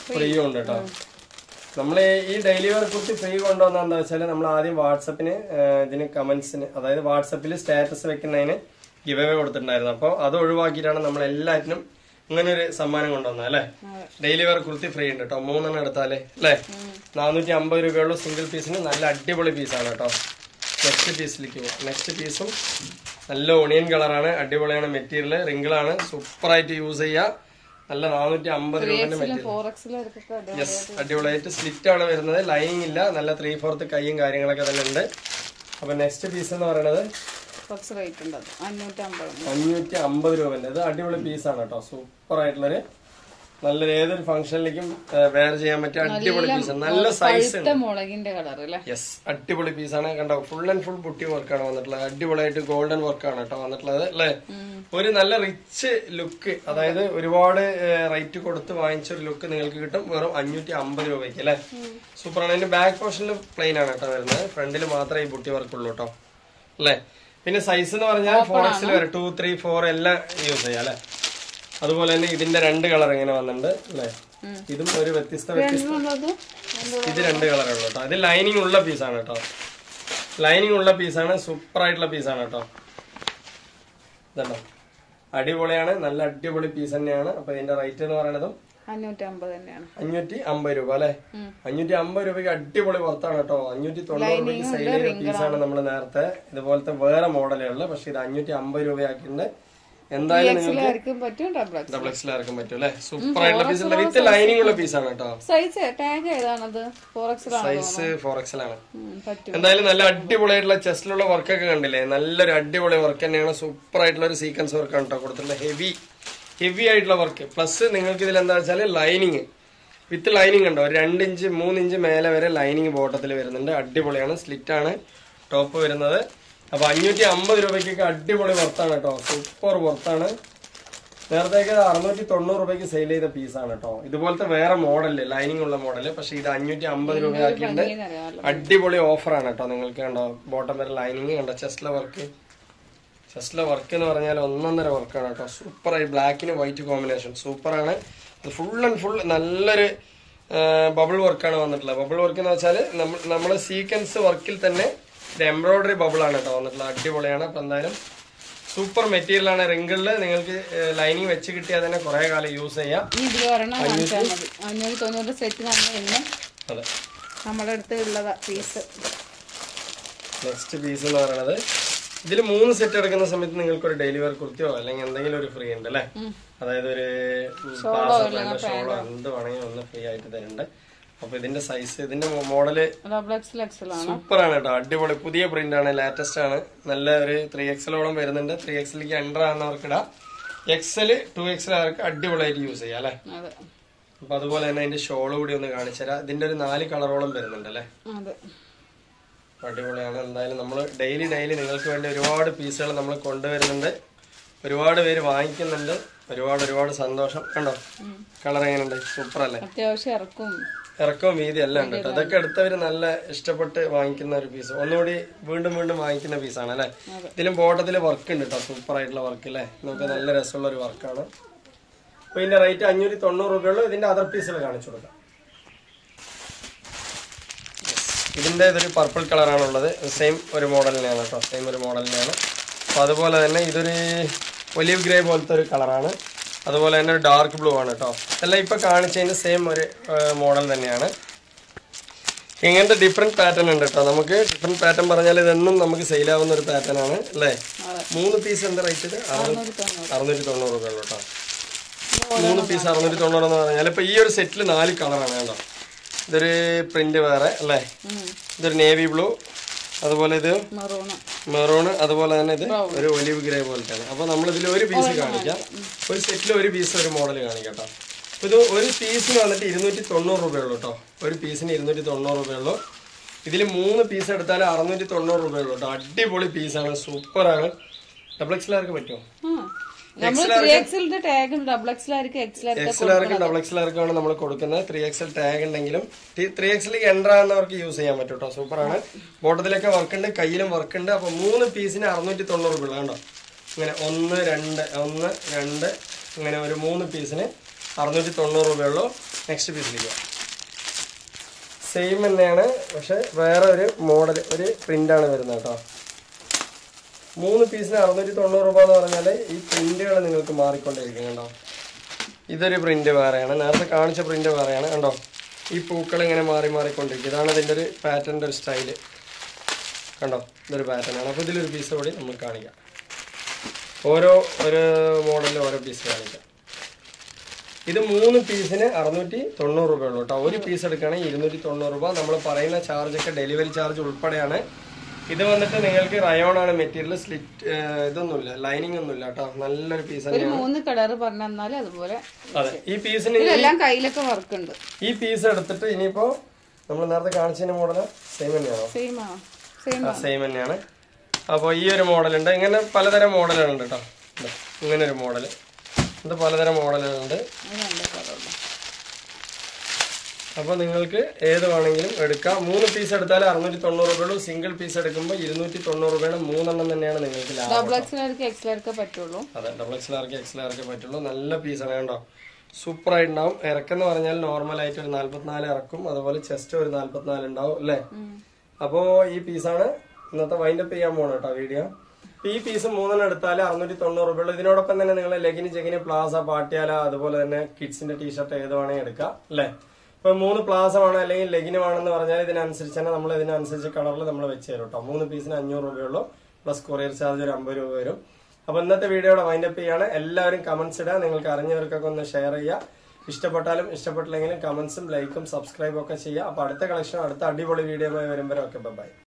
ഫ്രീയും ഉണ്ട് കേട്ടോ നമ്മൾ ഈ ഡെയിലി വർക്ക് കുറിച്ച് ഫ്രീ കൊണ്ടുവന്ന എന്താ വെച്ചാൽ നമ്മൾ ആദ്യം വാട്സപ്പിന് ഇതിന് കമന്റ്സിന് അതായത് വാട്സപ്പിൽ സ്റ്റാറ്റസ് വെക്കുന്നതിന് ഗിവ് അവേ കൊടുത്തിട്ടുണ്ടായിരുന്നു അപ്പോൾ അത് ഒഴിവാക്കിയിട്ടാണ് നമ്മൾ എല്ലാറ്റിനും ഇങ്ങനെ ഒരു സമ്മാനം കൊണ്ടുവന്നത് അല്ലേ അതെ. ഡെയിലി വർക്ക് കുർത്തി ഫ്രീ ഉണ്ട് കേട്ടോ മൂന്നെണ്ണം എടുത്താലേ അല്ലേ നാനൂറ്റി അമ്പത് രൂപയുള്ള സിംഗിൾ പീസിന് നല്ല അടിപൊളി പീസാണ് കേട്ടോ നെക്സ്റ്റ് പീസിലേക്ക് പോകും നെക്സ്റ്റ് പീസും നല്ല ഒണിയൻ കളറാണ് അടിപൊളിയാണ് മെറ്റീരിയൽ റിങ്കിളാണ് സൂപ്പറായിട്ട് യൂസ് ചെയ്യുക നല്ല നാനൂറ്റി അമ്പത് രൂപന്റെ മെറ്റീരിയൽ ഫോർ എക്സിലൊക്കെ യെസ് അടിപൊളിയായിട്ട് സ്ലിറ്റ് ആണ് വരുന്നത് ലൈനിങ് ഇല്ല നല്ല ത്രീ ഫോർത്ത് കൈയും കാര്യങ്ങളൊക്കെ തന്നെ ഉണ്ട് അപ്പൊ നെക്സ്റ്റ് പീസ് എന്ന് പറയുന്നത് കുറച്ച് റേറ്റ് ഉണ്ട് അത് അഞ്ഞൂറ്റമ്പത് അഞ്ഞൂറ്റി അമ്പത് രൂപന്റെ ഇത് അടിപൊളി പീസാണ് കേട്ടോ സൂപ്പർ ആയിട്ടുള്ളൊരു നല്ലൊരു ഏതൊരു ഫംഗ്ഷനിലേക്കും വെയർ ചെയ്യാൻ പറ്റിയ അടിപൊളി പീസ് നല്ല സൈസ് പഴുത്ത മുളകിന്റെ കളർ അല്ലേ യെസ് അടിപൊളി പീസാണ് കണ്ടോ ഫുൾ ആൻഡ് ഫുൾ ബുട്ടി വർക്കാണ് വന്നിട്ടുള്ളത് അടിപൊളിയായിട്ട് ഗോൾഡൻ വർക്കാണ് കേട്ടോ വന്നിട്ടുള്ളത് അല്ലേ ഒരു നല്ല റിച്ച് ലുക്ക് അതായത് ഒരുപാട് റേറ്റ് കൊടുത്ത് വാങ്ങിച്ച ഒരു ലുക്ക് നിങ്ങൾക്ക് കിട്ടും വെറും അഞ്ഞൂറ്റി അമ്പത് രൂപയ്ക്ക് അല്ലേ സൂപ്പറാണ് അതിന്റെ ബാക്ക് പോർഷനിൽ പ്ലെയിൻ ആണ് കേട്ടോ വരുന്നത് ഫ്രണ്ടിൽ മാത്രമേ ഈ ബുട്ടി വർക്ക് ഉള്ളൂ കേട്ടോ അല്ലേ പിന്നെ സൈസ് എന്ന് പറഞ്ഞാൽ ഫോർ എക്സിൽ വരെ ടു ത്രീ ഫോർ എല്ലാം യൂസ് ചെയ്യാം അല്ലേ അതുപോലെ തന്നെ ഇതിന്റെ രണ്ട് കളർ ഇങ്ങനെ വന്നിട്ടുണ്ട് അല്ലേ ഇതും ഒരു വ്യത്യസ്ത വ്യത്യസ്ത ഉള്ളത് ഇത് രണ്ട് കളറേ ഉള്ളൂ കേട്ടോ ഇത് ലൈനിങ് ഉള്ള പീസാണ് കേട്ടോ ലൈനിങ് ഉള്ള പീസാണ് സൂപ്പർ ആയിട്ടുള്ള പീസാണ് കേട്ടോ ഇതുണ്ടോ അടിപൊളിയാണ് നല്ല അടിപൊളി പീസ് തന്നെയാണ് അപ്പൊ ഇതിന്റെ റേറ്റ് എന്ന് പറയുന്നതും അഞ്ഞൂറ്റമ്പത് തന്നെയാണ് അഞ്ഞൂറ്റി അമ്പത് രൂപ അല്ലെ അഞ്ഞൂറ്റി അമ്പത് രൂപയ്ക്ക് അടിപൊളി പുറത്താണ് കേട്ടോ അഞ്ഞൂറ്റി തൊണ്ണൂറ് രൂപയ്ക്ക് സെയിൽ ചെയ്ത പീസാണ് നമ്മൾ നേരത്തെ ഇതുപോലത്തെ വേറെ മോഡലുകളിൽ പക്ഷെ ഇത് അഞ്ഞൂറ്റി അമ്പത് രൂപയാക്കിയിട്ടുണ്ട് എന്തായാലും നിങ്ങൾക്ക് ആയിരിക്കും പറ്റും ഡബിൾ എക്സ് ഡബിൾ എക്സിൽ ഇറക്കാൻ പറ്റും അല്ലെ സൂപ്പർ ആയിട്ടുള്ള പീസ് ഉണ്ട് വിത്ത് ലൈനിങ് ഉള്ള പീസാണ് കേട്ടോ സൈസ് ടാഗ് ഏതാണത് ഫോർ എക്സിലാണ് സൈസ് ഫോർ എക്സിലാണ് പറ്റും എന്തായാലും നല്ല അടിപൊളിയായിട്ടുള്ള ചെസ്റ്റിലുള്ള വർക്കൊക്കെ കണ്ടില്ലേ നല്ലൊരു അടിപൊളി വർക്ക് തന്നെയാണ് സൂപ്പർ ആയിട്ടുള്ള ഒരു സീക്വൻസ് വർക്കാണ് കേട്ടോ കൊടുത്തിട്ടുള്ള ഹെവി ഹെവി ആയിട്ടുള്ള വർക്ക് പ്ലസ് നിങ്ങൾക്ക് ഇതിൽ എന്താ വെച്ചാൽ ലൈനിങ് വിത്ത് ലൈനിങ് ഉണ്ടോ ഒരു രണ്ട് ഇഞ്ച് മൂന്ന് ഇഞ്ച് മേലെ വരെ ലൈനിങ് ബോട്ടത്തിൽ വരുന്നുണ്ട് അടിപൊളിയാണ് സ്ലിറ്റ് ആണ് ടോപ്പ് വരുന്നത് അപ്പൊ അഞ്ഞൂറ്റി അമ്പത് രൂപയ്ക്കൊക്കെ അടിപൊളി വർത്താണ് കേട്ടോ സൂപ്പർ വർത്താണ് നേരത്തേക്ക് അറുന്നൂറ്റി തൊണ്ണൂറ് രൂപയ്ക്ക് സെയിൽ ചെയ്ത പീസാണ് കേട്ടോ ഇതുപോലത്തെ വേറെ മോഡല് ലൈനിങ് ഉള്ള മോഡല് പക്ഷെ ഇത് അഞ്ഞൂറ്റി അമ്പത് രൂപയാക്കിയിട്ടുണ്ട് അറിയാമല്ലോ അടിപൊളി ഓഫറാണ് കേട്ടോ നിങ്ങൾക്ക് കണ്ടോ ബോട്ടം വരെ ലൈനിങ് കണ്ടോ ചെസ്റ്റിലെ വർക്ക് ചെസ്റ്റിലെ വർക്ക് എന്ന് പറഞ്ഞാൽ ഒന്നൊന്നര വർക്കാണ് കേട്ടോ സൂപ്പറായി ബ്ലാക്കിന് വൈറ്റ് കോമ്പിനേഷൻ സൂപ്പറാണ് ഫുൾ ആൻഡ് ഫുൾ നല്ലൊരു ബബിൾ വർക്കാണ് വന്നിട്ടുള്ളത് ബബിൾ വർക്ക് എന്ന് വെച്ചാൽ നമ്മൾ നമ്മളെ സീക്വൻസ് വർക്കിൽ തന്നെ ഒരു എംബ്രോയിഡറി ബബിളാണ് കേട്ടോ വന്നിട്ടുള്ളത് അടിപൊളിയാണ് അപ്പം എന്തായാലും സൂപ്പർ മെറ്റീരിയൽ ആണ് റിങ്കിളിൽ നിങ്ങൾക്ക് ലൈനിങ് വെച്ച് കിട്ടിയാൽ തന്നെ കുറേ കാലം യൂസ് ചെയ്യാം ഇനി ഇതിൽ ഒരെണ്ണം കാണിച്ചാൽ മതി അഞ്ഞൂറ്റി തൊണ്ണൂറ് സെറ്റ് നമ്മൾ ഇന്ന് അതെ നമ്മുടെ അടുത്ത് ഉള്ളതാ പീസ് നെക്സ്റ്റ് പീസ് എന്ന് പറയുന്നത് ഇതിൽ മൂന്ന് സെറ്റ് എടുക്കുന്ന സമയത്ത് നിങ്ങൾക്ക് ഒരു ഡെയിലി വെയർ കുർത്തിയോ അല്ലെങ്കിൽ എന്തെങ്കിലും ഒരു ഫ്രീ ഉണ്ട് അല്ലേ അതായത് ഒരു ഷോളോ എന്ത് വേണമെങ്കിലും ഒന്ന് ഫ്രീ ആയിട്ട് തരുന്നുണ്ട് അപ്പൊ ഇതിന്റെ സൈസ് ഇതിന്റെ മോഡല് ഡബിൾ എക്സൽ എക്സലാണ് സൂപ്പർ ആണ് കേട്ടോ അടിപൊളി പുതിയ പ്രിന്റ് ആണ് ലേറ്റസ്റ്റ് ആണ് നല്ല ഒരു ത്രീ എക്സലോളം വരുന്നുണ്ട് ത്രീ എക്സലിലേക്ക് എൻ്റർ ആകുന്നവർക്ക് ഇടാം എക്സല് ടു എക്സൽ അവർക്ക് അടിപൊളിയായിട്ട് യൂസ് ചെയ്യാം അല്ലേ അതെ അപ്പൊ അതുപോലെ തന്നെ അതിന്റെ ഷോള് കൂടി ഒന്ന് കാണിച്ചുതരാം ഇതിന്റെ ഒരു നാല് കളറോളം വരുന്നുണ്ട് അല്ലേ അതെ അടിപൊളിയാണ് എന്തായാലും നമ്മൾ ഡെയിലി ഡെയിലി നിങ്ങൾക്ക് വേണ്ടി ഒരുപാട് പീസുകൾ നമ്മൾ കൊണ്ടുവരുന്നുണ്ട് ഒരുപാട് പേര് വാങ്ങിക്കുന്നുണ്ട് ഒരുപാട് ഒരുപാട് സന്തോഷം കണ്ടോ കളർ എങ്ങനെയുണ്ട് സൂപ്പർ അല്ലേ അത്യാവശ്യം ഇറക്കും ഇറക്കവും വീതി എല്ലാം ഉണ്ട് കേട്ടോ അതൊക്കെ എടുത്തവര് നല്ല ഇഷ്ടപ്പെട്ട് വാങ്ങിക്കുന്ന ഒരു പീസ് ഒന്നുകൂടി വീണ്ടും വീണ്ടും വാങ്ങിക്കുന്ന പീസാണ് അല്ലേ ഇതിലും ബോട്ടത്തിൽ വർക്ക് ഉണ്ട് കേട്ടോ സൂപ്പർ ആയിട്ടുള്ള വർക്ക് അല്ലേ നമുക്ക് നല്ല രസമുള്ള ഒരു വർക്കാണ് അപ്പൊ ഇതിന്റെ റേറ്റ് അഞ്ഞൂറ്റി തൊണ്ണൂറ് രൂപയുള്ളൂ ഇതിന്റെ അതർ പീസുകൾ കാണിച്ചു കൊടുക്കാം ഇതിന്റെ ഇതൊരു പർപ്പിൾ കളറാണുള്ളത് സെയിം ഒരു മോഡലിനെയാണ് കേട്ടോ സെയിം ഒരു മോഡലിനെയാണ് അപ്പോൾ അതുപോലെ തന്നെ ഇതൊരു ഒലിവ് ഗ്രേ പോലത്തെ ഒരു കളറാണ് അതുപോലെ തന്നെ ഒരു ഡാർക്ക് ബ്ലൂ ആണ് കേട്ടോ എല്ലാം ഇപ്പൊ കാണിച്ചതിന്റെ സെയിം ഒരു മോഡൽ തന്നെയാണ് ഇങ്ങനത്തെ ഡിഫറെന്റ് പാറ്റേൺ ഉണ്ട് കേട്ടോ നമുക്ക് ഡിഫറെന്റ് പാറ്റേൺ പറഞ്ഞാൽ ഇതെന്നും നമുക്ക് സെയിൽ ആവുന്ന ഒരു പാറ്റേൺ ആണ് അല്ലേ അതെ മൂന്ന് പീസ് എന്താ റേറ്റ് ഇത് അറുന്നൂറ്റി തൊണ്ണൂറ് അറുന്നൂറ്റി തൊണ്ണൂറ് രൂപ ഉള്ളൂ കേട്ടോ മൂന്ന് പീസ് അറുന്നൂറ്റി തൊണ്ണൂറ് എന്ന് പറഞ്ഞാൽ ഇപ്പൊ ഈ ഒരു സെറ്റിൽ നാല് കളറാണ് കേട്ടോ ഇതൊരു പ്രിന്റ് വേറെ അല്ലേ ഇതൊരു നേവി ബ്ലൂ അതുപോലെ ഇത് മെറൂണ് മെറൂൺ അതുപോലെ തന്നെ ഇത് ഒരു ഒലിവ് ഗ്രേ പോലത്തെയാണ് അപ്പൊ നമ്മൾ ഇതിൽ ഒരു പീസ് കാണിക്കാം ഒരു സെറ്റിൽ ഒരു പീസ് ഒരു മോഡൽ കാണിക്കാം കേട്ടോ അപ്പൊ ഇത് ഒരു പീസിന് വന്നിട്ട് ഇരുന്നൂറ്റി തൊണ്ണൂറ് രൂപയുള്ളൂ കേട്ടോ ഒരു പീസിന് ഇരുന്നൂറ്റി തൊണ്ണൂറ് രൂപയുള്ളൂ ഇതിൽ മൂന്ന് പീസ് എടുത്താൽ അറുന്നൂറ്റി തൊണ്ണൂറ് രൂപയുള്ളൂ കേട്ടോ അടിപൊളി പീസാണ് സൂപ്പറാണ് ഡബിൾ എക്സിലാർക്ക് പറ്റുമോ നമ്മൾ ത്രീ എക്സലിന്റെ ടാഗും ഡബിൾ എക്സലായിരിക്കും എക്സലായിരിക്കും എക്സലാർക്കും ഡബിൾ എക്സലാർക്കാണ് നമ്മൾ കൊടുക്കുന്നത് ത്രീ എക്സൽ ടാഗ് ഉണ്ടെങ്കിലും ത്രീ എക്സലിലേക്ക് എൻ്റർ ആകുന്നവർക്ക് യൂസ് ചെയ്യാൻ പറ്റും കേട്ടോ സൂപ്പറാണ് ബോട്ടത്തിലൊക്കെ വർക്ക് ഉണ്ട് കയ്യിലും വർക്ക് ഉണ്ട് അപ്പൊ മൂന്ന് പീസിന് അറുന്നൂറ്റി തൊണ്ണൂറ് രൂപ കണ്ടോ ഇങ്ങനെ ഒന്ന് രണ്ട് ഒന്ന് രണ്ട് ഇങ്ങനെ ഒരു മൂന്ന് പീസിന് അറുന്നൂറ്റി തൊണ്ണൂറ് രൂപയുള്ളൂ നെക്സ്റ്റ് പീസിലേക്ക് സെയിം തന്നെയാണ് പക്ഷെ വേറെ ഒരു മോഡൽ ഒരു പ്രിന്റാണ് വരുന്നത് കേട്ടോ മൂന്ന് പീസിന് അറുന്നൂറ്റി തൊണ്ണൂറ് രൂപ എന്ന് പറഞ്ഞാൽ ഈ പ്രിന്റുകൾ നിങ്ങൾക്ക് മാറിക്കൊണ്ടിരിക്കും കണ്ടോ ഇതൊരു പ്രിന്റ് വേറെയാണ് നേരത്തെ കാണിച്ച പ്രിന്റ് വേറെയാണ് കണ്ടോ ഈ പൂക്കൾ ഇങ്ങനെ മാറി മാറിക്കൊണ്ടിരിക്കും ഇതാണ് ഇതിൻ്റെ ഒരു പാറ്റേണിൻ്റെ ഒരു സ്റ്റൈല് കണ്ടോ ഇതൊരു പാറ്റേൺ ആണ് അപ്പോൾ ഇതിലൊരു പീസ് കൂടി നമുക്ക് കാണിക്കാം ഓരോ ഒരു മോഡലിൽ ഓരോ പീസ് കാണിക്കാം ഇത് മൂന്ന് പീസിന് അറുന്നൂറ്റി തൊണ്ണൂറ് രൂപ ഉള്ളൂ കേട്ടോ ഒരു പീസ് എടുക്കുകയാണെങ്കിൽ ഇരുന്നൂറ്റി തൊണ്ണൂറ് രൂപ നമ്മൾ പറയുന്ന ചാർജ് ഒക്കെ ഡെലിവറി ചാർജ് ഉൾപ്പെടെയാണ് ഇത് വന്നിട്ട് നിങ്ങൾക്ക് റയോൺ ആണ് മെറ്റീരിയൽ സ്ലിറ്റ് ഇതൊന്നുമില്ല ലൈനിങ് ഒന്നുമില്ല കേട്ടോ നല്ലൊരു പീസ് ഒരു തന്നെയാണ് മൂന്ന് കളർ പറഞ്ഞാല് അതുപോലെ അതെ ഈ പീസിന് ഇതിലെല്ലാം കയ്യിലൊക്കെ വർക്ക് ഉണ്ട് ഈ പീസ് എടുത്തിട്ട് ഇനിയിപ്പോ നമ്മൾ നേരത്തെ കാണിച്ചതിന്റെ മോഡൽ സെയിം തന്നെയാണോ സെയിം ആണോ സെയിം ആ സെയിം തന്നെയാണ് അപ്പോൾ ഈ ഒരു മോഡലുണ്ട് ഇങ്ങനെ പലതരം മോഡലുകളുണ്ട് കേട്ടോ ഇതാ, ഇങ്ങനെ ഒരു മോഡൽ ഇത് പലതരം മോഡലുകളുണ്ട് രണ്ട് കളറുള്ളൂ അപ്പോൾ നിങ്ങൾക്ക് ഏത് വേണമെങ്കിലും എടുക്കാം മൂന്ന് പീസ് എടുത്താൽ അറുന്നൂറ്റി തൊണ്ണൂറ് രൂപയുള്ളൂ സിംഗിൾ പീസ് എടുക്കുമ്പോൾ ഇരുന്നൂറ്റി തൊണ്ണൂറ് രൂപയാണ് മൂന്നെണ്ണം തന്നെയാണ് നിങ്ങൾക്ക് ലാഭം ഡബിൾ എക്സിലേക്ക് എക്സിലേക്ക് പറ്റുള്ളൂ അതെ ഡബിൾ എക്സ് ആർക്ക് എക്സ് ആർക്കേ പറ്റുള്ളൂ നല്ല പീസാണ് കണ്ടോ സൂപ്പർ ആയിട്ടുണ്ടാവും ഇറക്കെന്ന് പറഞ്ഞാൽ നോർമൽ ആയിട്ട് ഒരു നാല്പത്തിനാല് ഇറക്കും അതുപോലെ ചെസ്റ്റ് ഒരു നാല്പത്തിനാല് ഉണ്ടാവും അല്ലേ അപ്പോ ഈ പീസാണ് ഇന്നത്തെ വൈൻഡപ്പ് ചെയ്യാൻ പോണ കേട്ടോ വീഡിയോ അപ്പൊ ഈ പീസ് മൂന്നെണ്ണം എടുത്താൽ അറുന്നൂറ്റി തൊണ്ണൂറ് രൂപയുള്ളൂ ഇതിനോടൊപ്പം തന്നെ നിങ്ങൾ ലെഗിന് ചെഗിന് പ്ലാസ പാട്ടിയാല അതുപോലെ തന്നെ കിഡ്സിന്റെ ടീഷർട്ട് ഏത് വേണമെങ്കിൽ എടുക്കാം അല്ലേ ഇപ്പൊ മൂന്ന് പ്ലാസ വേണം അല്ലെങ്കിൽ ലെഗിന് വേണമെന്ന് പറഞ്ഞാൽ ഇതിനനുസരിച്ച് തന്നെ നമ്മൾ ഇതിനനുസരിച്ച് കളറിൽ നമ്മൾ വെച്ച് തരും കേട്ടോ മൂന്ന് പീസിന് അഞ്ഞൂറ് രൂപയുള്ളൂ പ്ലസ് കൊറിയർ ചാർജ് ഒരു അമ്പത് രൂപ വരും അപ്പൊ ഇന്നത്തെ വീഡിയോയുടെ വൈൻഡപ്പ് ചെയ്യാണ് എല്ലാവരും കമന്റ്സ് ഇടുക നിങ്ങൾക്ക് അറിഞ്ഞവർക്കൊക്കെ ഒന്ന് ഷെയർ ചെയ്യുക ഇഷ്ടപ്പെട്ടാലും ഇഷ്ടപ്പെട്ടില്ലെങ്കിലും കമന്റ്സും ലൈക്കും സബ്സ്ക്രൈബും ഒക്കെ ചെയ്യുക അപ്പൊ അടുത്ത കളക്ഷൻ അടുത്ത അടിപൊളി വീഡിയോ വരുമ്പോൾ ഒക്കെ ബൈ